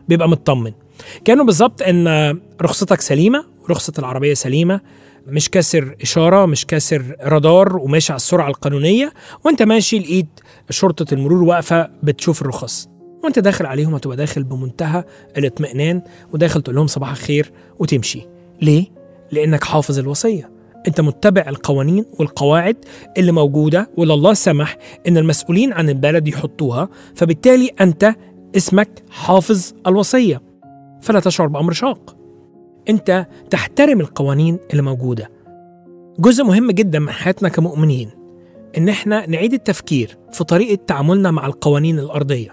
بيبقى مطمن كانه بالظبط ان رخصتك سليمه رخصه العربيه سليمه مش كاسر اشاره مش كاسر رادار وماشي على السرعه القانونيه وانت ماشي لقيت شرطه المرور واقفه بتشوف الرخص وانت داخل عليهم هتبقى داخل بمنتهى الاطمئنان وداخل تقول لهم صباح الخير وتمشي ليه لانك حافظ الوصيه انت متبع القوانين والقواعد اللي موجوده واللي الله سمح ان المسؤولين عن البلد يحطوها فبالتالي انت اسمك حافظ الوصيه فلا تشعر بامر شاق انت تحترم القوانين اللي موجوده جزء مهم جدا من حياتنا كمؤمنين ان احنا نعيد التفكير في طريقه تعاملنا مع القوانين الارضيه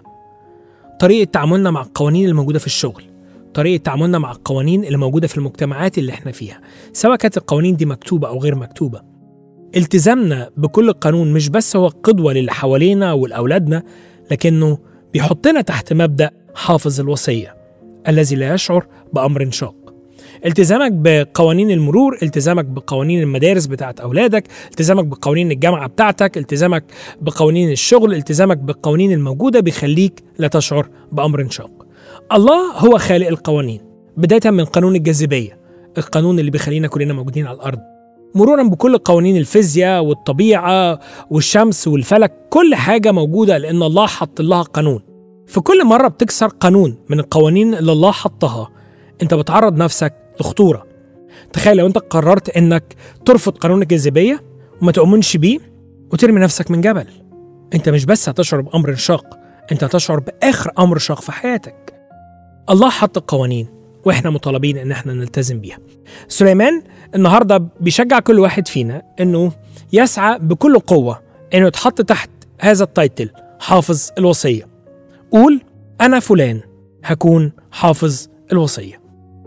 طريقه تعاملنا مع القوانين اللي موجوده في الشغل طريقه تعاملنا مع القوانين اللي موجوده في المجتمعات اللي احنا فيها سواء كانت القوانين دي مكتوبه او غير مكتوبه التزامنا بكل قانون مش بس هو قدوه للي حوالينا ولاولادنا لكنه بيحطنا تحت مبدا حافظ الوصيه الذي لا يشعر بامر شاق التزامك بقوانين المرور التزامك بقوانين المدارس بتاعت اولادك التزامك بقوانين الجامعه بتاعتك التزامك بقوانين الشغل التزامك بالقوانين الموجوده بيخليك لا تشعر بامر شاق الله هو خالق القوانين بدايه من قانون الجاذبيه القانون اللي بيخلينا كلنا موجودين على الارض مرورا بكل قوانين الفيزياء والطبيعه والشمس والفلك كل حاجه موجوده لان الله حط لها قانون في كل مره بتكسر قانون من القوانين اللي الله حطها انت بتعرض نفسك لخطوره تخيل لو انت قررت انك ترفض قانون الجاذبيه وما تؤمنش بيه وترمي نفسك من جبل انت مش بس هتشعر بامر شاق انت هتشعر باخر امر شاق في حياتك الله حط القوانين واحنا مطالبين ان احنا نلتزم بيها سليمان النهارده بيشجع كل واحد فينا انه يسعى بكل قوه انه يتحط تحت هذا التايتل حافظ الوصيه قول انا فلان هكون حافظ الوصيه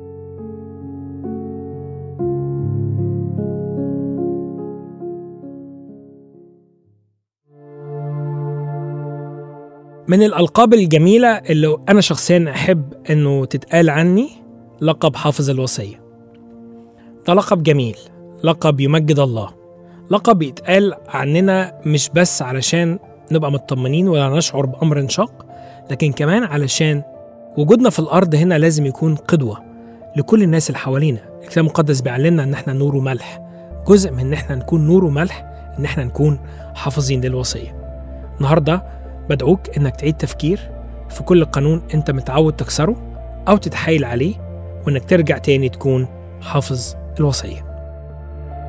من الألقاب الجميلة اللي أنا شخصيا أحب أنه تتقال عني لقب حافظ الوصية ده لقب جميل لقب يمجد الله لقب يتقال عننا مش بس علشان نبقى مطمنين ولا نشعر بأمر شاق لكن كمان علشان وجودنا في الأرض هنا لازم يكون قدوة لكل الناس اللي حوالينا الكتاب المقدس بيعلمنا ان احنا نور وملح جزء من ان احنا نكون نور وملح ان احنا نكون حافظين للوصيه النهارده بدعوك انك تعيد تفكير في كل قانون انت متعود تكسره او تتحايل عليه وانك ترجع تاني تكون حافظ الوصيه